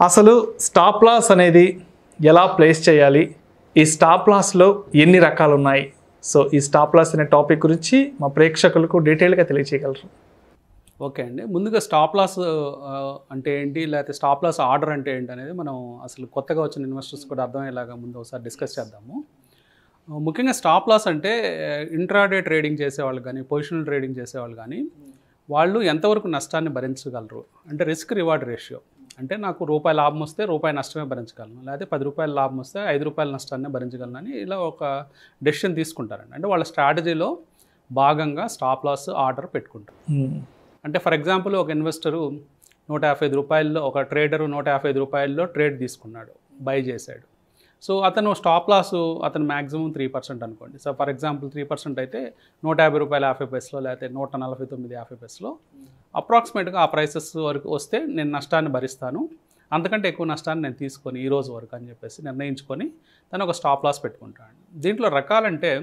అసలు stop loss అనేది ఎలా ప్లేస్ చేయాలి ఈ స్టాప్ లాస్లో ఎన్ని రకాలు ఉన్నాయి సో ఈ స్టాప్ లాస్ అనే టాపిక్ గురించి మా ప్రేక్షకులకు డీటెయిల్గా తెలియచేయగలరు ఓకే అండి ముందుగా స్టాప్ లాస్ ఆ, అంటే ఏంటి లేకపోతే స్టాప్ లాస్ ఆర్డర్ అంటే ఏంటి అనేది మనం అసలు కొత్తగా వచ్చిన ఇన్వెస్టర్స్ కూడా అర్థమయ్యేలాగా ముందు ఒకసారి డిస్కస్ చేద్దాము ఆ, ముఖ్యంగా స్టాప్ లాస్ అంటే ఇంట్రాడే ట్రేడింగ్ చేసేవాళ్ళు కానీ పొజిషనల్ ట్రేడింగ్ చేసేవాళ్ళు కానీ వాళ్ళు ఎంతవరకు నష్టాన్ని భరించగలరు అంటే రిస్క్ రివార్డ్ రేషియో అంటే నాకు రూపాయి లాభం వస్తే రూపాయి నష్టమే భరించగలను లేకపోతే పది రూపాయల లాభం వస్తే ఐదు రూపాయల నష్టాన్ని భరించగలను అని ఇలా ఒక డెసిషన్ తీసుకుంటారండి అంటే వాళ్ళ స్ట్రాటజీలో భాగంగా స్టాప్ లాస్ ఆర్డర్ పెట్టుకుంటారు మ్మ్. అంటే ఫర్ ఎగ్జాంపుల్ ఒక ఇన్వెస్టరు నూట యాభై ఐదు రూపాయల్లో ఒక ట్రేడరు నూట యాభై ఐదు రూపాయల్లో ట్రేడ్ తీసుకున్నాడు బై చేశాడు సో అతను స్టాప్ లాస్ అతను మ్యాక్సిమం త్రీ పర్సెంట్ అనుకోండి so for example three percent అయితే నూట యాభై రూపాయల యాభై పైసలో లేకపోతే నూట నలభై తొమ్మిది యాభై పైసలో అప్రాక్సిమేట్గా ఆ ప్రైసెస్ వరకు వస్తే నేను నష్టాన్ని భరిస్తాను అంతకంటే ఎక్కువ నష్టాన్ని నేను తీసుకొని ఈ రోజు వరకు అని చెప్పేసి నిర్ణయించుకొని తను ఒక స్టాప్ లాస్ పెట్టుకుంటాను దీంట్లో రకాలంటే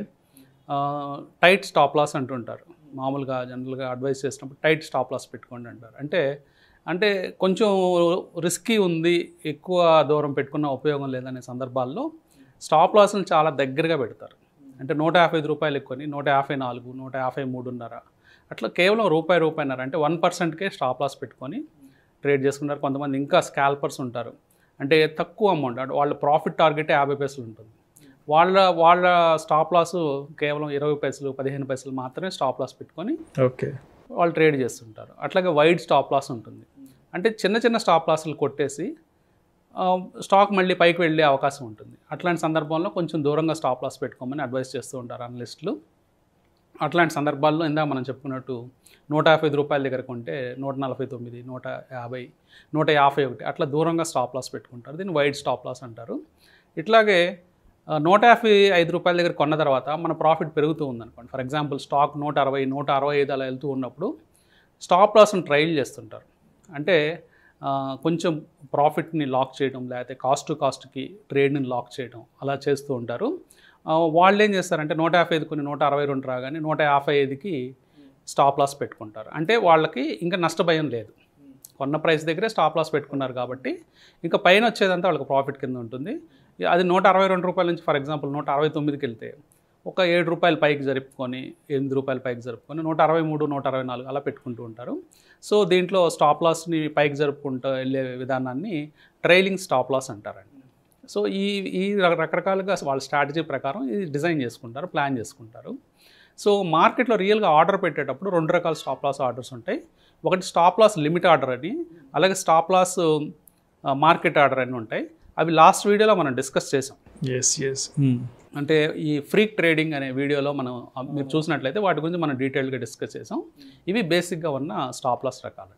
టైట్ స్టాప్ లాస్ అంటుంటారు మామూలుగా జనరల్గా అడ్వైస్ చేసినప్పుడు టైట్ స్టాప్ లాస్ పెట్టుకోండి అంటారు అంటే అంటే కొంచెం రిస్కీ ఉంది ఎక్కువ దూరం పెట్టుకున్న ఉపయోగం లేదనే సందర్భాల్లో స్టాప్ లాస్ని చాలా దగ్గరగా పెడతారు అంటే నూట యాభై ఐదు రూపాయలు ఎక్కువని నూట యాభై నాలుగు నూట యాభై మూడున్నర అట్లా కేవలం రూపాయి రూపాయిన్నర అంటే వన్ పర్సెంట్కే స్టాప్ లాస్ పెట్టుకొని ట్రేడ్ చేసుకుంటారు కొంతమంది ఇంకా స్కాల్పర్స్ ఉంటారు అంటే తక్కువ అమౌంట్ అంటే వాళ్ళ ప్రాఫిట్ టార్గెట్ యాభై పైసలు ఉంటుంది వాళ్ళ వాళ్ళ స్టాప్ లాస్ కేవలం ఇరవై పైసలు పదిహేను పైసలు మాత్రమే స్టాప్ లాస్ పెట్టుకొని ఓకే వాళ్ళు ట్రేడ్ చేస్తుంటారు అట్లాగే వైడ్ స్టాప్ లాస్ ఉంటుంది అంటే చిన్న చిన్న స్టాప్ లాస్లు కొట్టేసి ఆ, స్టాక్ మళ్ళీ పైకి వెళ్ళే అవకాశం ఉంటుంది అట్లాంటి సందర్భంలో కొంచెం దూరంగా స్టాప్ లాస్ పెట్టుకోమని అడ్వైస్ చేస్తూ ఉంటారు అనలిస్టులు అట్లాంటి సందర్భాల్లో ఇందాక మనం చెప్పుకున్నట్టు నూట యాభై ఐదు రూపాయల దగ్గర కొంటే నూట నలభై తొమ్మిది నూట యాభై నూట యాభై ఒకటి అట్లా దూరంగా స్టాప్ లాస్ పెట్టుకుంటారు దీన్ని వైడ్ స్టాప్ లాస్ అంటారు ఇట్లాగే ఆ, నూట యాభై ఐదు రూపాయల దగ్గర కొన్న తర్వాత మన ప్రాఫిట్ పెరుగుతూ ఉందనుకోండి ఫర్ ఎగ్జాంపుల్ స్టాక్ నూట అరవై నూట అరవై ఐదు అలా వెళ్తూ ఉన్నప్పుడు స్టాప్ లాస్ని ట్రైల్ చేస్తుంటారు అంటే ఆ, కొంచెం ప్రాఫిట్ని లాక్ చేయడం లేకపోతే కాస్ట్ టు కాస్ట్కి ట్రేడ్ని లాక్ చేయడం అలా చేస్తూ ఉంటారు ఆ, వాళ్ళు ఏం చేస్తారంటే నూట యాభై ఐదు కొన్ని నూట అరవై రెండు రాగానే నూట యాభై ఐదుకి స్టాప్ లాస్ పెట్టుకుంటారు అంటే వాళ్ళకి ఇంకా నష్టభయం లేదు కొన్న ప్రైస్ దగ్గరే స్టాప్ లాస్ పెట్టుకున్నారు కాబట్టి ఇంకా పైన వచ్చేదంతా వాళ్ళకి ప్రాఫిట్ కింద ఉంటుంది అది నూట అరవై రెండు రూపాయల నుంచి ఫర్ ఎగ్జాంపుల్ నూట అరవై తొమ్మిదికి వెళ్తే ఒక ఏడు రూపాయలు పైకి జరుపుకొని ఎనిమిది రూపాయలు పైకి జరుపుకొని నూట అరవై మూడు నూట అరవై నాలుగు అలా పెట్టుకుంటూ ఉంటారు సో దీంట్లో స్టాప్ లాస్ని పైకి జరుపుకుంటూ వెళ్ళే విధానాన్ని ట్రైలింగ్ స్టాప్ లాస్ అంటారండి సో ఈ ఈ రక- రకరకాలుగా వాళ్ళ స్ట్రాటజీ ప్రకారం ఇది డిజైన్ చేసుకుంటారు ప్లాన్ చేసుకుంటారు సో మార్కెట్లో రియల్గా ఆర్డర్ పెట్టేటప్పుడు రెండు రకాల స్టాప్ లాస్ ఆర్డర్స్ ఉంటాయి ఒకటి స్టాప్ లాస్ లిమిట్ ఆర్డర్ అని అలాగే స్టాప్ లాస్ మార్కెట్ ఆర్డర్ అని ఉంటాయి అవి లాస్ట్ వీడియోలో మనం డిస్కస్ చేసాం ఎస్ ఎస్ అంటే ఈ ఫ్రీక్ ట్రేడింగ్ అనే వీడియోలో మనం ఆ, మీరు చూసినట్లయితే వాటి గురించి మనం డీటెయిల్గా డిస్కస్ చేసాం ఇవి బేసిక్గా ఉన్న స్టాప్ లాస్ రకాలు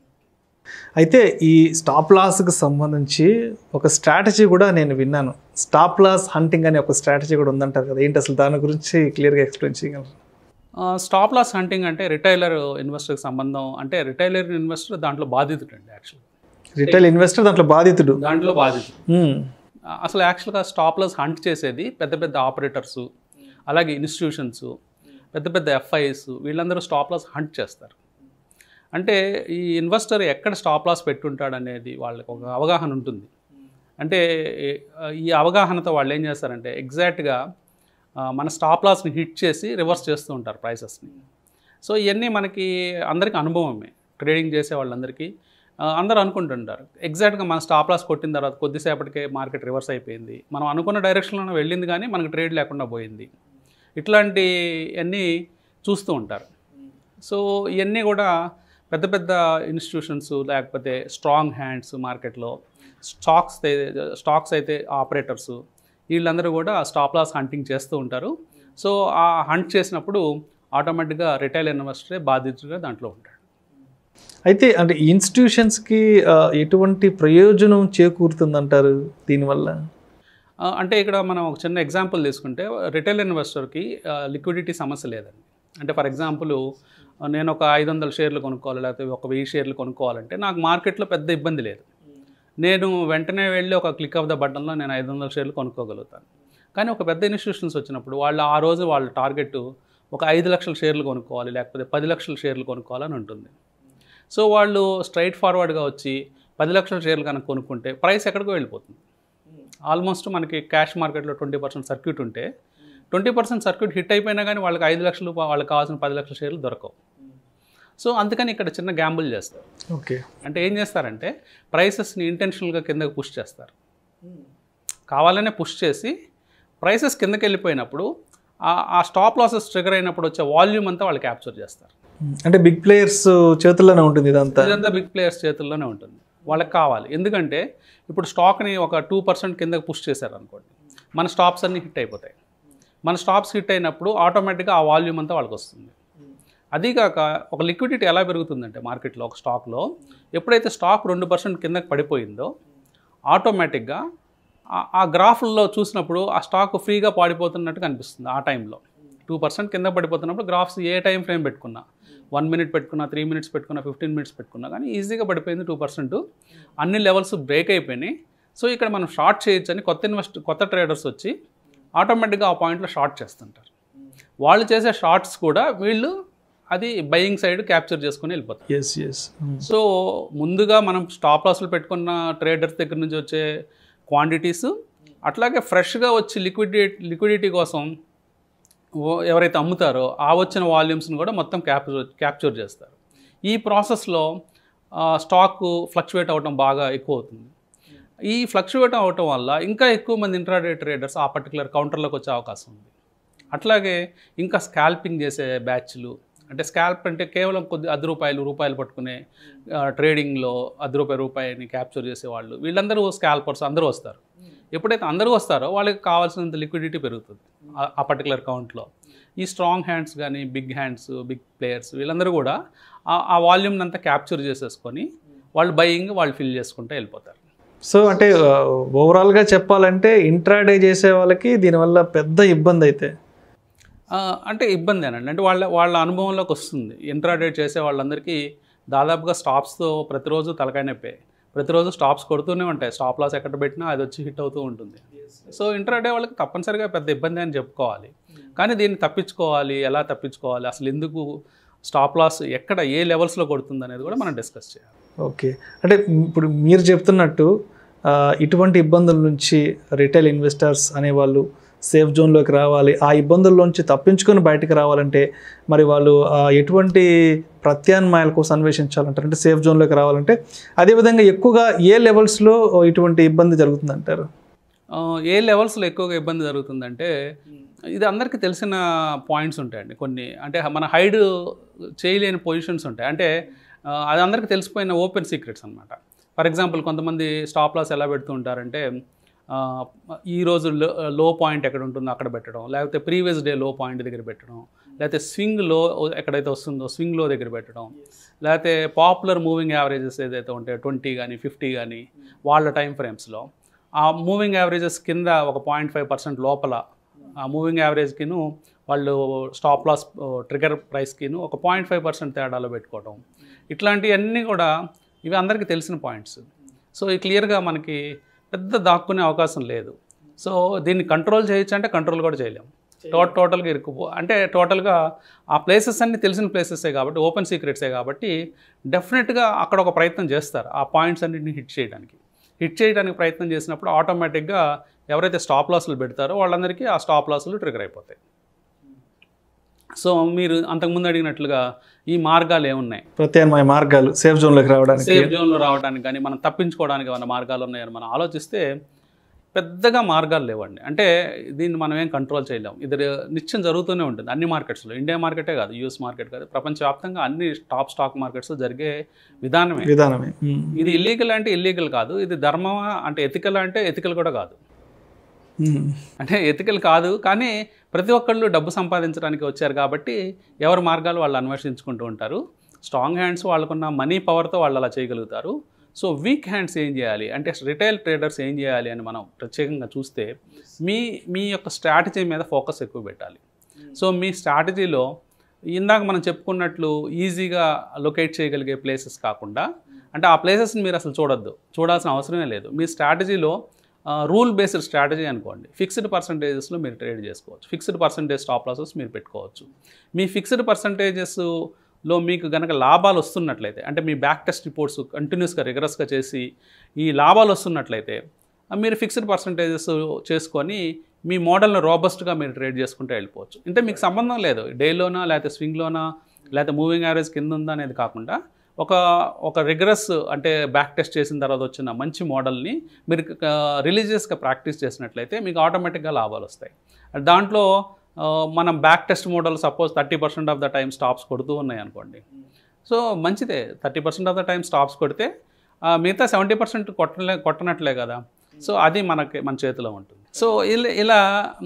అయితే ఈ స్టాప్ లాస్కి సంబంధించి ఒక స్ట్రాటజీ కూడా నేను విన్నాను స్టాప్ లాస్ హంటింగ్ అనే ఒక స్ట్రాటజీ కూడా ఉందంటారు కదా ఏంటి అసలు దాని గురించి క్లియర్గా ఎక్స్ప్లెయిన్ చేయగలరు స్టాప్ లాస్ హంటింగ్ అంటే రిటైలర్ ఇన్వెస్టర్కి సంబంధం అంటే రిటైలర్ ఇన్వెస్టర్ దాంట్లో బాధితుడు అండి యాక్చువల్గా రిటైల్ ఇన్వెస్టర్ దాంట్లో బాధితుడు దాంట్లో బాధితుడు మ్మ్. ఆ, అసలు యాక్చువల్గా స్టాప్ లాస్ హంట్ చేసేది పెద్ద పెద్ద ఆపరేటర్స్ అలాగే ఇన్స్టిట్యూషన్స్ పెద్ద పెద్ద ఎఫ్ఐఎస్ వీళ్ళందరూ స్టాప్ లాస్ హంట్ చేస్తారు అంటే ఈ ఇన్వెస్టర్ ఎక్కడ స్టాప్ లాస్ పెట్టుంటాడు అనేది వాళ్ళకి ఒక అవగాహన ఉంటుంది అంటే ఏ- ఈ అవగాహనతో వాళ్ళు ఏం చేస్తారంటే ఎగ్జాక్ట్గా మన స్టాప్ లాస్ని హిట్ చేసి రివర్స్ చేస్తూ ఉంటారు ప్రైసెస్ని సో ఇవన్నీ మనకి అందరికీ అనుభవమే ట్రేడింగ్ చేసే వాళ్ళందరికీ ఆ, అందరూ అనుకుంటుంటారు ఎగ్జాక్ట్గా మన స్టాప్ లాస్ కొట్టిన తర్వాత కొద్దిసేపటికే మార్కెట్ రివర్స్ అయిపోయింది మనం అనుకున్న డైరెక్షన్లోనే వెళ్ళింది కానీ మనకు ట్రేడ్ లేకుండా పోయింది ఇట్లాంటి అన్నీ చూస్తూ ఉంటారు సో ఇవన్నీ కూడా పెద్ద పెద్ద ఇన్స్టిట్యూషన్స్ లేకపోతే స్ట్రాంగ్ హ్యాండ్స్ మార్కెట్లో స్టాక్స్ స్టాక్స్ అయితే ఆపరేటర్స్ వీళ్ళందరూ కూడా స్టాప్ లాస్ హంటింగ్ చేస్తూ ఉంటారు సో ఆ హంట్ చేసినప్పుడు ఆటోమేటిక్గా రిటైల్ ఇన్వెస్టరే బాధితుడిగా దాంట్లో ఉంటాడు అయితే అంటే ఇన్స్టిట్యూషన్స్కి ఆ, ఎటువంటి ప్రయోజనం చేకూరుతుందంటారు దీనివల్ల ఆ, అంటే ఇక్కడ మనం ఒక చిన్న ఎగ్జాంపుల్ తీసుకుంటే రిటైల్ ఇన్వెస్టర్కి లిక్విడిటీ సమస్య లేదండి అంటే ఫర్ ఎగ్జాంపుల్ నేను ఒక ఐదు వందల షేర్లు కొనుక్కోవాలి లేకపోతే ఒక వెయ్యి షేర్లు కొనుక్కోవాలంటే నాకు మార్కెట్లో పెద్ద ఇబ్బంది లేదు నేను వెంటనే వెళ్ళి ఒక క్లిక్ ఆఫ్ ద బటన్లో నేను ఐదు వందల షేర్లు కొనుక్కోగలుగుతాను కానీ ఒక పెద్ద ఇన్స్టిట్యూషన్స్ వచ్చినప్పుడు వాళ్ళు ఆ రోజు వాళ్ళ టార్గెట్ ఒక ఐదు లక్షల షేర్లు కొనుక్కోవాలి లేకపోతే పది లక్షల షేర్లు కొనుక్కోవాలని ఉంటుంది సో వాళ్ళు స్ట్రైట్ ఫార్వర్డ్గా వచ్చి పది లక్షల షేర్లు కనుక కొనుక్కుంటే ప్రైస్ ఎక్కడికో వెళ్ళిపోతుంది ఆల్మోస్ట్ మనకి క్యాష్ మార్కెట్లో ట్వంటీ పర్సెంట్ సర్క్యూట్ ఉంటే ట్వంటీ పర్సెంట్ సర్క్యూట్ హిట్ అయిపోయినా కానీ వాళ్ళకి ఐదు లక్షలు వాళ్ళకి కావాల్సిన పది లక్షల షేర్లు దొరకవు సో అందుకని ఇక్కడ చిన్న గ్యాంబుల్ చేస్తారు ఓకే అంటే ఏం చేస్తారంటే ప్రైసెస్ని ఇంటెన్షనల్గా కిందకి పుష్ చేస్తారు కావాలనే పుష్ చేసి ప్రైసెస్ కిందకి వెళ్ళిపోయినప్పుడు ఆ- ఆ స్టాప్ లాసెస్ ట్రిగర్ అయినప్పుడు వచ్చే వాల్యూమ్ అంతా వాళ్ళు క్యాప్చర్ చేస్తారు అంటే బిగ్ ప్లేయర్స్ చేతుల్లోనే ఉంటుంది ఇదంతా ఇదంతా బిగ్ ప్లేయర్స్ చేతుల్లోనే ఉంటుంది వాళ్ళకి కావాలి ఎందుకంటే ఇప్పుడు స్టాక్ని ఒక టూ పర్సెంట్ కిందకి పుష్ చేశారు అనుకోండి మన స్టాప్స్ అన్నీ హిట్ అయిపోతాయి మన స్టాప్స్ హిట్ అయినప్పుడు ఆటోమేటిక్గా ఆ వాల్యూమ్ అంతా వాళ్ళకి వస్తుంది అదీగాక ఒక లిక్విడిటీ ఎలా పెరుగుతుందంటే మార్కెట్లో ఒక స్టాక్లో ఎప్పుడైతే స్టాక్ రెండు పర్సెంట్ కిందకి పడిపోయిందో ఆటోమేటిక్గా ఆ- ఆ గ్రాఫ్లో చూసినప్పుడు ఆ స్టాక్ ఫ్రీగా పాడిపోతున్నట్టు కనిపిస్తుంది ఆ టైంలో టూ పర్సెంట్ కింద పడిపోతున్నప్పుడు గ్రాఫ్స్ ఏ టైం ఫ్రేమ్ పెట్టుకున్నా వన్ మినిట్ పెట్టుకున్నా త్రీ మినిట్స్ పెట్టుకున్నా ఫిఫ్టీన్ మినిట్స్ పెట్టుకున్నా కానీ ఈజీగా పడిపోయింది టూ పర్సెంట్ అన్ని లెవెల్స్ బ్రేక్ అయిపోయినాయి సో ఇక్కడ మనం షార్ట్ చేయొచ్చు అని కొత్త ఇన్వెస్ట్ కొత్త ట్రేడర్స్ వచ్చి ఆటోమేటిక్గా ఆ పాయింట్లో షార్ట్ చేస్తుంటారు వాళ్ళు చేసే షార్ట్స్ కూడా వీళ్ళు అది బయింగ్ సైడ్ క్యాప్చర్ చేసుకుని వెళ్ళిపోతారు ఎస్ ఎస్ సో ముందుగా మనం స్టాప్ లాస్లు పెట్టుకున్న ట్రేడర్స్ దగ్గర నుంచి వచ్చే క్వాంటిటీస్ అట్లాగే ఫ్రెష్గా వచ్చి లిక్విడిటీ లిక్విడిటీ కోసం ఓ- ఎవరైతే అమ్ముతారో ఆ వచ్చిన వాల్యూమ్స్ని కూడా మొత్తం క్యాప్చర్ క్యాప్చర్ చేస్తారు ఈ ప్రాసెస్లో స్టాక్ ఫ్లక్చువేట్ అవ్వడం బాగా ఎక్కువ అవుతుంది ఈ ఫ్లక్చువేట్ అవ్వటం వల్ల ఇంకా ఎక్కువ మంది ఇంట్రాడే ట్రేడర్స్ ఆ పర్టికులర్ కౌంటర్లోకి వచ్చే అవకాశం ఉంది అట్లాగే ఇంకా స్కాల్పింగ్ చేసే బ్యాచ్లు అంటే స్కాల్ప్ అంటే కేవలం కొద్ది అర్ధ రూపాయలు రూపాయలు పట్టుకునే ఆ, ట్రేడింగ్లో అర్ధ రూపాయి రూపాయిని క్యాప్చర్ చేసేవాళ్ళు వీళ్ళందరూ స్కాల్పర్స్ అందరూ వస్తారు ఎప్పుడైతే అందరూ వస్తారో వాళ్ళకి కావాల్సినంత లిక్విడిటీ పెరుగుతుంది ఆ- ఆ పర్టికులర్ కౌంట్లో ఈ స్ట్రాంగ్ హ్యాండ్స్ కానీ బిగ్ హ్యాండ్స్ బిగ్ ప్లేయర్స్ వీళ్ళందరూ కూడా ఆ- ఆ వాల్యూమ్ని అంతా క్యాప్చర్ చేసేసుకొని వాళ్ళు బయింగ్ వాళ్ళు ఫిల్ చేసుకుంటూ వెళ్ళిపోతారు సో అంటే ఓవరాల్గా చెప్పాలంటే ఇంట్రాడే చేసే వాళ్ళకి దీనివల్ల పెద్ద ఇబ్బంది అయితే ఆ, అంటే ఇబ్బందేనండి అంటే వాళ్ళ వాళ్ళ అనుభవంలోకి వస్తుంది ఇంట్రాడేట్ చేసే వాళ్ళందరికీ దాదాపుగా స్టాప్స్తో ప్రతిరోజు తలకాయ నొప్పే ప్రతిరోజు స్టాప్స్ కొడుతూనే ఉంటాయి స్టాప్ లాస్ ఎక్కడ పెట్టినా అది వచ్చి హిట్ అవుతూ ఉంటుంది సో ఇంట్రాడే వాళ్ళకి తప్పనిసరిగా పెద్ద ఇబ్బంది అని చెప్పుకోవాలి కానీ దీన్ని తప్పించుకోవాలి ఎలా తప్పించుకోవాలి అసలు ఎందుకు స్టాప్ లాస్ ఎక్కడ ఏ లెవెల్స్లో కొడుతుంది అనేది కూడా మనం డిస్కస్ చేయాలి ఓకే అంటే ఇప్పుడు మీరు చెప్తున్నట్టు ఆ, ఇటువంటి ఇబ్బందుల నుంచి రిటైల్ ఇన్వెస్టర్స్ అనేవాళ్ళు సేఫ్ జోన్లోకి రావాలి ఆ ఇబ్బందుల్లోంచి తప్పించుకొని బయటకు రావాలంటే మరి వాళ్ళు ఆ, ఎటువంటి ప్రత్యామ్నాయాల కోసం అన్వేషించాలంటారు అంటే సేఫ్ జోన్లోకి రావాలంటే అదేవిధంగా ఎక్కువగా ఏ లెవెల్స్లో ఇటువంటి ఇబ్బంది జరుగుతుందంటారు ఆ, ఏ లెవెల్స్లో ఎక్కువగా ఇబ్బంది జరుగుతుందంటే ఇది అందరికీ తెలిసిన పాయింట్స్ ఉంటాయండి కొన్ని అంటే మన హైడ్ చేయలేని పొజిషన్స్ ఉంటాయి అంటే ఆ, అది అందరికీ తెలిసిపోయిన ఓపెన్ సీక్రెట్స్ అనమాట ఫర్ ఎగ్జాంపుల్ కొంతమంది స్టాప్ లాస్ ఎలా పెడుతూ ఉంటారంటే ఆ, ఈ రోజు లో లో పాయింట్ ఎక్కడ ఉంటుందో అక్కడ పెట్టడం లేకపోతే ప్రీవియస్ డే లో పాయింట్ దగ్గర పెట్టడం లేకపోతే స్వింగ్ లో ఎక్కడైతే వస్తుందో స్వింగ్ లో దగ్గర పెట్టడం లేకపోతే పాపులర్ మూవింగ్ యావరేజెస్ ఏదైతే ఉంటాయో ట్వంటీ కానీ ఫిఫ్టీ కానీ వాళ్ళ టైం ఫ్రేమ్స్లో ఆ మూవింగ్ యావరేజెస్ కింద ఒక పాయింట్ ఫైవ్ పర్సెంట్ లోపల ఆ మూవింగ్ యావరేజ్కిను వాళ్ళు స్టాప్ లాస్ ట్రిగర్ ప్రైస్కిను ఒక పాయింట్ ఫైవ్ పర్సెంట్ తేడాలో పెట్టుకోవడం ఇట్లాంటివన్నీ కూడా ఇవి అందరికీ తెలిసిన పాయింట్స్ సో ఈ క్లియర్గా మనకి పెద్ద దాక్కునే అవకాశం లేదు సో దీన్ని కంట్రోల్ చేయొచ్చు అంటే కంట్రోల్ కూడా చేయలేము టోట టోటల్గా ఇరుక్కుపో అంటే టోటల్గా ఆ ప్లేసెస్ అన్ని తెలిసిన ప్లేసెసే కాబట్టి ఓపెన్ సీక్రెట్సే కాబట్టి డెఫినెట్గా అక్కడ ఒక ప్రయత్నం చేస్తారు ఆ పాయింట్స్ అన్నింటిని హిట్ చేయడానికి హిట్ చేయడానికి ప్రయత్నం చేసినప్పుడు ఆటోమేటిక్గా ఎవరైతే స్టాప్ లాసులు పెడతారో వాళ్ళందరికీ ఆ స్టాప్ లాసులు ట్రిగర్ అయిపోతాయి సో మీరు అంతకుముందు అడిగినట్లుగా ఈ మార్గాలు ఏమున్నాయి ప్రత్యామ్నాయ మార్గాలు సేఫ్ జోన్లోకి రావడానికి సేఫ్ జోన్లో రావడానికి కానీ మనం తప్పించుకోవడానికి ఏమైనా మార్గాలు ఉన్నాయని మనం ఆలోచిస్తే పెద్దగా మార్గాలు లేవండి అంటే దీన్ని మనం ఏం కంట్రోల్ చేయలేం ఇది నిత్యం జరుగుతూనే ఉంటుంది అన్ని మార్కెట్స్లో ఇండియా మార్కెటే కాదు యూఎస్ మార్కెట్ కాదు ప్రపంచవ్యాప్తంగా అన్ని టాప్ స్టాక్ మార్కెట్స్ జరిగే విధానమే విధానమే ఉమ్. ఇది ఇల్లీగల్ అంటే ఇల్లీగల్ కాదు ఇది ధర్మమా అంటే ఎథికల్ అంటే ఎథికల్ కూడా కాదు ఉమ్. అంటే ఎథికల్ కాదు కానీ ప్రతి ఒక్కళ్ళు డబ్బు సంపాదించడానికి వచ్చారు కాబట్టి ఎవరి మార్గాలు వాళ్ళు అన్వేషించుకుంటూ ఉంటారు స్ట్రాంగ్ హ్యాండ్స్ వాళ్ళకున్న మనీ పవర్తో వాళ్ళు అలా చేయగలుగుతారు సో వీక్ హ్యాండ్స్ ఏం చేయాలి అంటే రిటైల్ ట్రేడర్స్ ఏం చేయాలి అని మనం ప్రత్యేకంగా చూస్తే మీ మీ యొక్క స్ట్రాటజీ మీద ఫోకస్ ఎక్కువ పెట్టాలి సో మీ స్ట్రాటజీలో ఇందాక మనం చెప్పుకున్నట్లు ఈజీగా లొకేట్ చేయగలిగే ప్లేసెస్ కాకుండా అంటే ఆ ప్లేసెస్ని మీరు అసలు చూడొద్దు చూడాల్సిన అవసరమే లేదు మీ స్ట్రాటజీలో రూల్ బేస్డ్ స్ట్రాటజీ అనుకోండి ఫిక్స్డ్ పర్సంటేజెస్లో మీరు ట్రేడ్ చేసుకోవచ్చు ఫిక్స్డ్ పర్సంటేజ్ స్టాప్ లాసెస్ మీరు పెట్టుకోవచ్చు మీ ఫిక్స్డ్ పర్సంటేజెస్ లో మీకు గనక లాభాలు వస్తున్నట్లయితే అంటే మీ బ్యాక్ టెస్ట్ రిపోర్ట్స్ కంటిన్యూస్గా రిగరస్గా చేసి ఈ లాభాలు వస్తున్నట్లయితే ఆ మీరు ఫిక్స్డ్ పర్సంటేజెస్ చేసుకొని మీ మోడల్ని రోబస్ట్గా మీరు ట్రేడ్ చేసుకుంటే వెళ్ళిపోవచ్చు అంటే మీకు సంబంధం లేదు డేలోనా లేకపోతే స్వింగ్లోనా లేకపోతే మూవింగ్ యావరేజ్ కింద ఉందా అనేది కాకుండా ఒక ఒక రిగరస్ అంటే బ్యాక్ టెస్ట్ చేసిన తర్వాత వచ్చిన మంచి మోడల్ని మీరు రిలీజియస్గా ప్రాక్టీస్ చేసినట్లయితే మీకు ఆటోమేటిక్గా లాభాలు వస్తాయి దాంట్లో ఆ, మనం back test model suppose thirty percent of the time stops కొడుతూ ఉన్నాయి అనుకోండి సో మంచిదే thirty percent of the time stops కొడితే ఆ, మిగతా సెవెంటీ పర్సెంట్ కొట్టలే కొట్టనట్లే కదా సో అది మనకి మన చేతిలో ఉంటుంది సో ఇలా ఇలా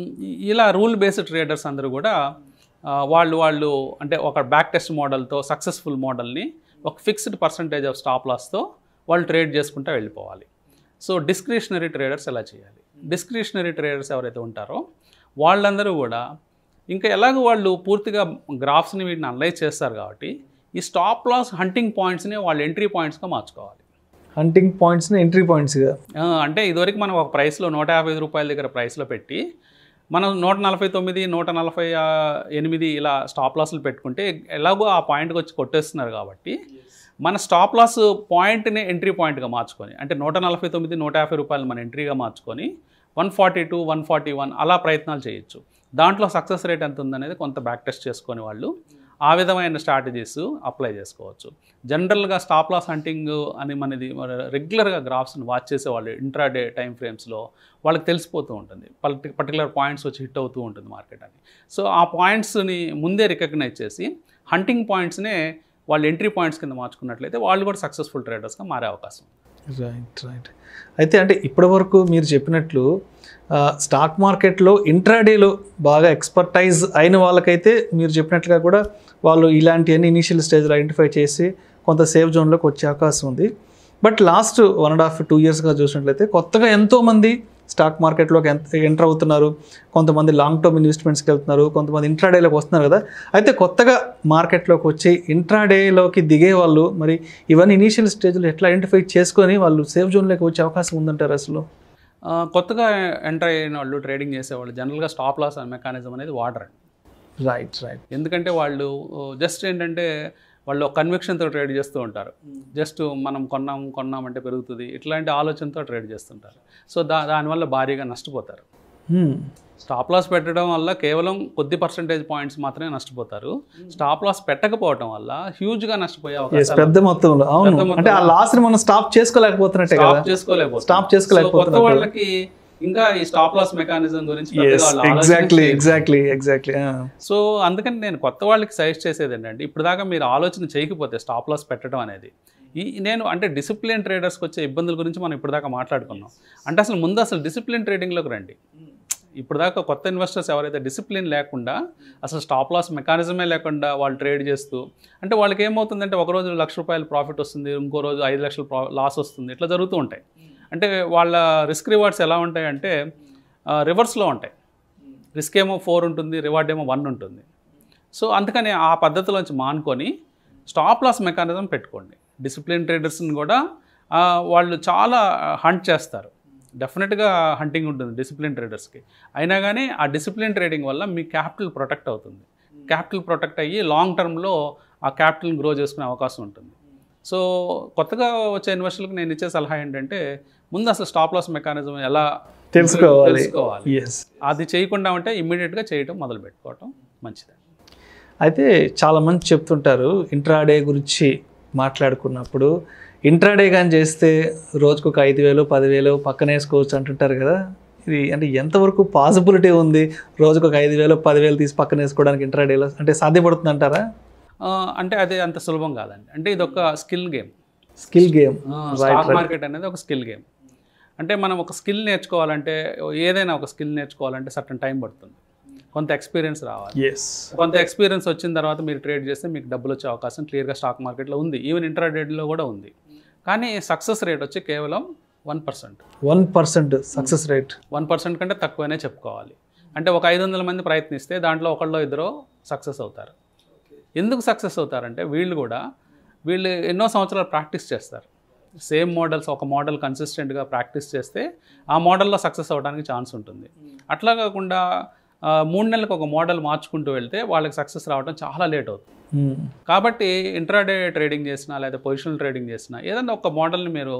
ఇలా రూల్ బేస్డ్ ట్రేడర్స్ అందరూ కూడా ఆ, వాళ్ళు వాళ్ళు అంటే ఒక బ్యాక్ టెస్ట్ మోడల్తో సక్సెస్ఫుల్ మోడల్ని ఒక ఫిక్స్డ్ పర్సంటేజ్ ఆఫ్ స్టాప్ లాస్తో వాళ్ళు ట్రేడ్ చేసుకుంటూ వెళ్ళిపోవాలి సో డిస్క్రిషనరీ ట్రేడర్స్ ఎలా చేయాలి డిస్క్రిషనరీ ట్రేడర్స్ ఎవరైతే ఉంటారో వాళ్ళందరూ కూడా ఇంకా ఎలాగో వాళ్ళు పూర్తిగా గ్రాఫ్స్ని వీటిని అనలైజ్ చేస్తారు కాబట్టి ఈ స్టాప్ లాస్ హంటింగ్ పాయింట్స్ని వాళ్ళు ఎంట్రీ పాయింట్స్గా మార్చుకోవాలి హంటింగ్ పాయింట్స్ని ఎంట్రీ పాయింట్స్గా ఆ, అంటే ఇదివరకు మనం ఒక ప్రైస్లో నూట యాభై ఐదు రూపాయల దగ్గర ప్రైస్లో పెట్టి మనం నూట నలభై తొమ్మిది నూట నలభై ఆ, ఎనిమిది ఇలా స్టాప్ లాస్లు పెట్టుకుంటే ఎలాగో ఆ పాయింట్కి వచ్చి కొట్టేస్తున్నారు కాబట్టి మన స్టాప్ లాస్ పాయింట్ని ఎంట్రీ పాయింట్గా మార్చుకొని అంటే నూట నలభై తొమ్మిది నూట యాభై రూపాయలు మన ఎంట్రీగా మార్చుకొని one forty two one forty one అలా ప్రయత్నాలు చేయొచ్చు దాంట్లో సక్సెస్ రేట్ ఎంత ఉందనేది కొంత బ్యాక్ టెస్ట్ చేసుకొని వాళ్ళు ఆ విధమైన స్ట్రాటజీస్ అప్లై చేసుకోవచ్చు జనరల్గా స్టాప్ లాస్ హంటింగ్ అని మనది రెగ్యులర్గా గ్రాఫ్స్ని వాచ్ చేసే వాళ్ళు ఇంట్రాడే టైం ఫ్రేమ్స్లో వాళ్ళకి తెలిసిపోతూ ఉంటుంది పర్టి పర్టికులర్ పాయింట్స్ వచ్చి హిట్ అవుతూ ఉంటుంది మార్కెట్ అని సో ఆ పాయింట్స్ని ముందే రికగ్నైజ్ చేసి హంటింగ్ పాయింట్స్నే వాళ్ళు ఎంట్రీ పాయింట్స్ కింద మార్చుకున్నట్లయితే వాళ్ళు కూడా సక్సెస్ఫుల్ ట్రేడర్స్గా మారే అవకాశం ఉంది రైట్ రైట్ అయితే అంటే ఇప్పటివరకు మీరు చెప్పినట్లు ఆ, స్టాక్ మార్కెట్లో ఇంట్రాడేలో బాగా ఎక్స్పర్టైజ్ అయిన వాళ్ళకైతే మీరు చెప్పినట్లుగా కూడా వాళ్ళు ఇలాంటివన్నీ ఇనీషియల్ స్టేజ్లో ఐడెంటిఫై చేసి కొంత సేఫ్ జోన్లోకి వచ్చే అవకాశం ఉంది but last one and half two ఇయర్స్గా చూసినట్లయితే కొత్తగా ఎంతోమంది స్టాక్ మార్కెట్లోకి ఎంత ఎంటర్ అవుతున్నారు కొంతమంది లాంగ్ టర్మ్ ఇన్వెస్ట్మెంట్స్కి వెళ్తున్నారు కొంతమంది ఇంట్రాడేలోకి వస్తున్నారు కదా అయితే కొత్తగా మార్కెట్లోకి వచ్చి ఇంట్రాడేలోకి దిగే వాళ్ళు మరి ఇవన్నీ ఇనీషియల్ స్టేజ్లో ఎట్లా ఐడెంటిఫై చేసుకొని వాళ్ళు సేఫ్ జోన్లోకి వచ్చే అవకాశం ఉందంటారు అసలు ఆ, కొత్తగా ఎంటర్ అయిన వాళ్ళు ట్రేడింగ్ చేసేవాళ్ళు జనరల్గా స్టాప్ లాస్ మెకానిజం అనేది వాడరండి రైట్ రైట్ ఎందుకంటే వాళ్ళు జస్ట్ ఏంటంటే వాళ్ళు కన్విక్షన్తో ట్రేడ్ చేస్తూ ఉంటారు జస్ట్ మనం కొన్నాం కొన్నామంటే పెరుగుతుంది ఇట్లాంటి ఆలోచనతో ట్రేడ్ చేస్తుంటారు సో దా దానివల్ల భారీగా నష్టపోతారు స్టాప్ లాస్ పెట్టడం వల్ల కేవలం కొద్ది పర్సంటేజ్ పాయింట్స్ మాత్రమే నష్టపోతారు స్టాప్ లాస్ పెట్టకపోవడం వల్ల హ్యూజ్గా నష్టపోయే ఎస్ అవకాశాలు పెద్ద మొత్తంలో అవును అంటే ఆ లాస్ ని మనం స్టాప్ చేసుకోలేకపోతున్నట్టే కదా స్టాప్ చేసుకోలేకపోతున్నారు స్టాప్ సో కొత్త చేసుకోలేకపోతున్నట్టు వాళ్ళకి ఇంకా ఈ స్టాప్ లాస్ మెకానిజం గురించి పెద్దగా వాళ్ళు ఆలోచన ఎగ్జాక్ట్లీ చేయరు. ఎగ్జాక్ట్లీ ఎగ్జాక్ట్లీ సో అందుకని నేను కొత్త వాళ్ళకి సజెస్ట్ చేసేది ఏంటంటే ఇప్పుడు దాకా మీరు ఆలోచన చేయకపోతే స్టాప్ లాస్ పెట్టడం అనేది ఈ నేను అంటే డిసిప్లిన్ ట్రేడర్స్కి వచ్చే ఇబ్బందుల గురించి మనం ఇప్పుడు దాకా మాట్లాడుకున్నాం అంటే అసలు ముందు అసలు డిసిప్లిన్ ట్రేడింగ్లోకి రండి ఇప్పుడు దాకా కొత్త ఇన్వెస్టర్స్ ఎవరైతే డిసిప్లిన్ లేకుండా అసలు స్టాప్ లాస్ మెకానిజమే లేకుండా వాళ్ళు ట్రేడ్ చేస్తూ అంటే వాళ్ళకి ఏమవుతుందంటే ఒక రోజు లక్ష రూపాయలు ప్రాఫిట్ వస్తుంది ఇంకో రోజు ఐదు లక్షలు ప్రా లాస్ వస్తుంది ఇట్లా జరుగుతూ ఉంటాయి అంటే వాళ్ళ రిస్క్ రివార్డ్స్ ఎలా ఉంటాయి అంటే రివర్స్లో ఉంటాయి రిస్క్ ఏమో ఫోర్ ఉంటుంది రివార్డ్ ఏమో వన్ ఉంటుంది సో అందుకని ఆ పద్ధతిలోంచి మానుకొని స్టాప్ లాస్ మెకానిజం పెట్టుకోండి డిసిప్లిన్ ట్రేడర్స్ని కూడా ఆ, వాళ్ళు చాలా హంట్ చేస్తారు డెఫినెట్గా హంటింగ్ ఉంటుంది డిసిప్లిన్ ట్రేడర్స్కి అయినా కానీ ఆ డిసిప్లిన్ ట్రేడింగ్ వల్ల మీ క్యాపిటల్ ప్రొటెక్ట్ అవుతుంది క్యాపిటల్ ప్రొటెక్ట్ అయ్యి లాంగ్ టర్మ్లో ఆ క్యాపిటల్ని గ్రో చేసుకునే అవకాశం ఉంటుంది సో కొత్తగా వచ్చే ఇన్వెస్టర్లకు నేను ఇచ్చే సలహా ఏంటంటే ముందు అసలు స్టాప్ లాస్ మెకానిజం ఎలా తెలుసుకోవాలి తెలుసుకోవాలి ఎస్ అది చేయకుండా ఉంటే ఇమ్మీడియట్గా చేయటం మొదలు పెట్టుకోవటం మంచిది అయితే చాలామంది చెప్తుంటారు ఇంట్రాడే గురించి మాట్లాడుకున్నప్పుడు ఇంట్రాడే కానీ చేస్తే రోజుకు ఒక ఐదు వేలు పదివేలు పక్కన వేసుకోవచ్చు అంటుంటారు కదా ఇది అంటే ఎంతవరకు పాసిబిలిటీ ఉంది రోజుకు ఒక ఐదు వేలు పదివేలు తీసి పక్కన వేసుకోవడానికి ఇంట్రాడేలో అంటే సాధ్యపడుతుంది అంటారా ఆ, అంటే అది అంత సులభం కాదండి అంటే ఇది ఒక skill game skill game stock market అనేది ఒక స్కిల్ గేమ్ అంటే మనం ఒక స్కిల్ నేర్చుకోవాలంటే ఏదైనా ఒక స్కిల్ నేర్చుకోవాలంటే సర్టన్ టైం పడుతుంది కొంత ఎక్స్పీరియన్స్ రావాలి ఎస్ కొంత ఎక్స్పీరియన్స్ వచ్చిన తర్వాత మీరు ట్రేడ్ చేస్తే మీకు డబ్బులు వచ్చే అవకాశం క్లియర్గా స్టాక్ మార్కెట్లో ఉంది ఈవెన్ ఇంట్రాడేట్లో కూడా ఉంది కానీ సక్సెస్ రేట్ వచ్చి కేవలం one percent one percent success rate one percent కంటే తక్కువనే చెప్పుకోవాలి అంటే ఒక ఐదు వందల మంది ప్రయత్నిస్తే దాంట్లో ఒకళ్ళో ఇద్దరు సక్సెస్ అవుతారు ఎందుకు సక్సెస్ అవుతారంటే వీళ్ళు కూడా వీళ్ళు ఎన్నో సంవత్సరాలు ప్రాక్టీస్ చేస్తారు సేమ్ మోడల్స్ ఒక మోడల్ కన్సిస్టెంట్గా ప్రాక్టీస్ చేస్తే ఆ మోడల్లో సక్సెస్ అవ్వడానికి ఛాన్స్ ఉంటుంది అట్లా కాకుండా ఆ, మూడు నెలలకు ఒక మోడల్ మార్చుకుంటూ వెళ్తే వాళ్ళకి సక్సెస్ రావడం చాలా లేట్ అవుతుంది మ్మ్. కాబట్టి ఇంట్రాడే ట్రేడింగ్ చేసినా లేదా పొజిషనల్ ట్రేడింగ్ చేసినా ఏదైనా ఒక మోడల్ని మీరు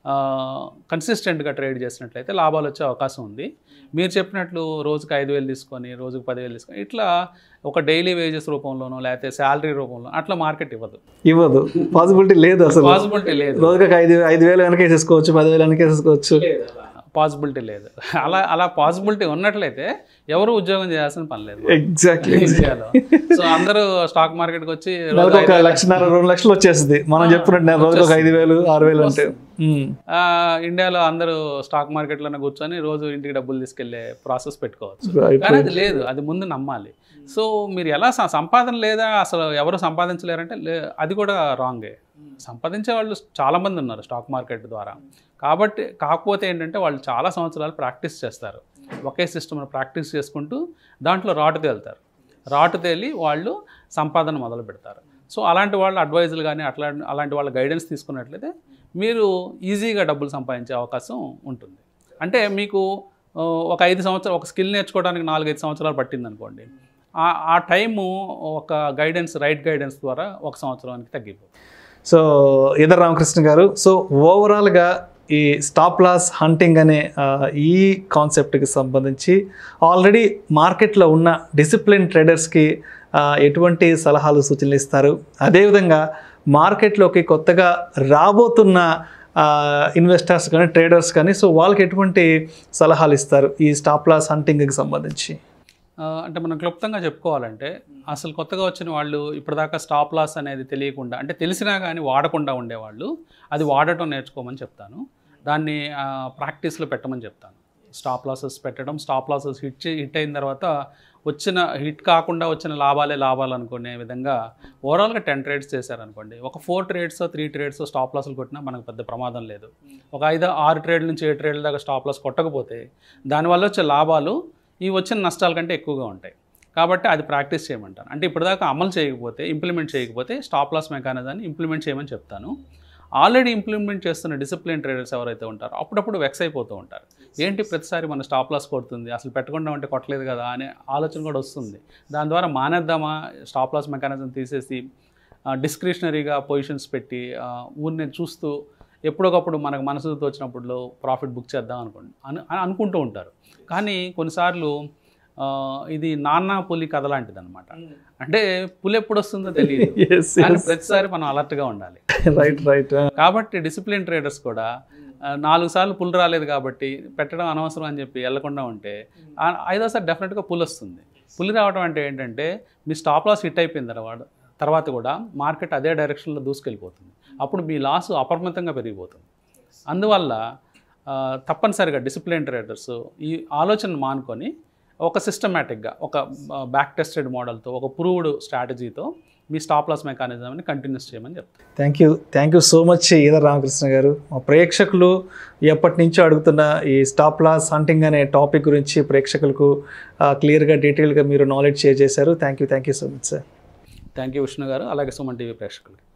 కన్సిస్టెంట్గా ట్రేడ్ చేసినట్లయితే లాభాలు వచ్చే అవకాశం ఉంది మీరు చెప్పినట్లు రోజుకి ఐదు వేలు తీసుకొని రోజుకి పదివేలు తీసుకొని ఇట్లా ఒక డైలీ వేజెస్ రూపంలోనో లేకపోతే శాలరీ రూపంలో అట్లా మార్కెట్ ఇవ్వదు ఇవ్వదు పాసిబిలిటీ లేదు అసలు పాసిబిలిటీ లేదు రోజుకి ఐదు ఐదు వేలు వెనకేసేసుకోవచ్చు పదివేలు వెనకేసేసుకోవచ్చు పాసిబిలిటీ లేదు అలా అలా పాసిబిలిటీ ఉన్నట్లయితే ఎవరు ఉద్యోగం చేయాల్సిన పని లేదు ఎగ్జాక్ట్లీ ఇండియాలో సో అందరూ స్టాక్ మార్కెట్కి వచ్చి రోజు నెలకు ఒక ఐదు- లక్షన్నర రెండు లక్షలు వచ్చేస్తుంది మనం చెప్పినట్టు నేను రోజుకి ఒక ఐదు వేలు ఆరు వేలు అంటే మ్మ్. ఆ, ఇండియాలో అందరూ స్టాక్ మార్కెట్లోనే కూర్చొని రోజు ఇంటికి డబ్బులు తీసుకెళ్లే ప్రాసెస్ పెట్టుకోవచ్చు Right, కానీ అది లేదు అది ముందు నమ్మాలి సో మీరు ఎలా స- సంపాదన లేదా అసలు ఎవరు సంపాదించలేరంటే లే- అది కూడా రాంగే సంపాదించే వాళ్ళు చాలామంది ఉన్నారు స్టాక్ మార్కెట్ ద్వారా కాబట్టి కాకపోతే ఏంటంటే వాళ్ళు చాలా సంవత్సరాలు ప్రాక్టీస్ చేస్తారు ఒకే సిస్టమ్ ప్రాక్టీస్ చేసుకుంటూ దాంట్లో రాటు తేలుతారు రాటు తేలి వాళ్ళు సంపాదన మొదలు పెడతారు సో అలాంటి వాళ్ళ అడ్వైజులు కానీ అట్లా అలాంటి వాళ్ళ గైడెన్స్ తీసుకున్నట్లయితే మీరు ఈజీగా డబ్బులు సంపాదించే అవకాశం ఉంటుంది అంటే మీకు ఆ, ఒక ఐదు సంవత్సరాలు ఒక స్కిల్ నేర్చుకోవడానికి నాలుగైదు సంవత్సరాలు పట్టింది అనుకోండి ఆ ఆ టైము ఒక గైడెన్స్ రైట్ గైడెన్స్ ద్వారా ఒక సంవత్సరానికి తగ్గిపోతుంది సో ఇదర్ రామకృష్ణ గారు సో ఓవరాల్గా ఈ స్టాప్ లాస్ హంటింగ్ అనే ఆ, ఈ కాన్సెప్ట్కి సంబంధించి ఆల్రెడీ మార్కెట్లో ఉన్న డిసిప్లిన్ ట్రేడర్స్కి ఆ, ఎటువంటి సలహాలు సూచనలు ఇస్తారు అదేవిధంగా మార్కెట్లోకి కొత్తగా రాబోతున్న ఇన్వెస్టర్స్ కానీ ట్రేడర్స్ కానీ సో వాళ్ళకి ఎటువంటి సలహాలు ఇస్తారు ఈ స్టాప్ లాస్ హంటింగ్కి సంబంధించి ఆ, అంటే మనం క్లుప్తంగా చెప్పుకోవాలంటే అసలు కొత్తగా వచ్చిన వాళ్ళు ఇప్పటిదాకా స్టాప్ లాస్ అనేది తెలియకుండా అంటే తెలిసినా కానీ వాడకుండా ఉండేవాళ్ళు అది వాడటం నేర్చుకోమని చెప్తాను దాన్ని ప్రాక్టీస్లో పెట్టమని చెప్తాను స్టాప్ లాసెస్ పెట్టడం స్టాప్ లాసెస్ హిట్ చే- హిట్ అయిన తర్వాత వచ్చిన హిట్ కాకుండా వచ్చిన లాభాలే లాభాలు అనుకునే విధంగా ఓవరాల్గా టెన్ ట్రేడ్స్ చేశారనుకోండి ఒక four trades three trades stop లాస్లు కొట్టినా మనకు పెద్ద ప్రమాదం లేదు ఒక ఐదు ఆరు ట్రేడ్ల నుంచి ఏడు ట్రేడ్ల దాకా స్టాప్ లాస్ కొట్టకపోతే దానివల్ల వచ్చే లాభాలు ఈ వచ్చిన నష్టాల కంటే ఎక్కువగా ఉంటాయి కాబట్టి అది ప్రాక్టీస్ చేయమంటాను అంటే ఇప్పటిదాకా అమలు చేయకపోతే ఇంప్లిమెంట్ చేయకపోతే స్టాప్ లాస్ మెకానిజాన్ని ఇంప్లిమెంట్ చేయమని చెప్తాను ఆల్రెడీ ఇంప్లిమెంట్ చేస్తున్న డిసిప్లిన్ ట్రేడర్స్ ఎవరైతే ఉంటారో అప్పుడప్పుడు వెక్స్ అయిపోతూ ఉంటారు ఏంటి ప్రతిసారి మన స్టాప్ లాస్ కొడుతుంది అసలు పెట్టకుండా ఉంటే కొట్టలేదు కదా అనే ఆలోచన కూడా వస్తుంది దాని ద్వారా మానేద్దామా స్టాప్ లాస్ మెకానిజం తీసేసి డిస్క్రిషనరీగా పొజిషన్స్ పెట్టి ఆ, ఊరిని చూస్తూ ఎప్పుడొకప్పుడు మనకు మనసు తోచినప్పుడు ప్రాఫిట్ బుక్ చేద్దాం అనుకోండి అను అని అనుకుంటూ ఉంటారు కానీ కొన్నిసార్లు ఆ, ఇది నాన్న పులి కథ లాంటిది అనమాట అంటే పులి ఎప్పుడు వస్తుందో తెలియదు ఎస్ కానీ ప్రతిసారి మనం అలర్ట్గా ఉండాలి రైట్ రైట్ కాబట్టి డిసిప్లిన్ ట్రేడర్స్ కూడా ఆ, నాలుగు సార్లు పుల్ రాలేదు కాబట్టి పెట్టడం అనవసరం అని చెప్పి వెళ్లకుండా ఉంటే ఆ, ఐదోసారి డెఫినెట్గా పుల్ వస్తుంది పులి రావడం అంటే ఏంటంటే మీ స్టాప్ లాస్ హిట్ అయిపోయిన తర్వాత తర్వాత కూడా మార్కెట్ అదే డైరెక్షన్లో దూసుకెళ్ళిపోతుంది అప్పుడు మీ లాస్ అపరిమితంగా పెరిగిపోతుంది అందువల్ల ఆ, తప్పనిసరిగా డిసిప్లిన్ ట్రేడర్స్ ఈ ఆలోచన మానుకొని ఒక సిస్టమేటిక్గా ఒక బ్యాక్ టెస్టెడ్ మోడల్తో ఒక ప్రూవ్డ్ స్ట్రాటజీతో మీ స్టాప్ లాస్ మెకానిజంని కంటిన్యూస్ చేయమని చెప్తాను thank you thank you so much Eedara Ramakrishna garu మా ప్రేక్షకులు ఎప్పటి నుంచో అడుగుతున్న ఈ స్టాప్ లాస్ హంటింగ్ అనే టాపిక్ గురించి ప్రేక్షకులకు క్లియర్గా డీటెయిల్గా మీరు నాలెడ్జ్ షేర్ చేశారు thank you thank you so much sir thank you Vishnu garu అలాగే సుమన్ టీవీ ప్రేక్షకులకి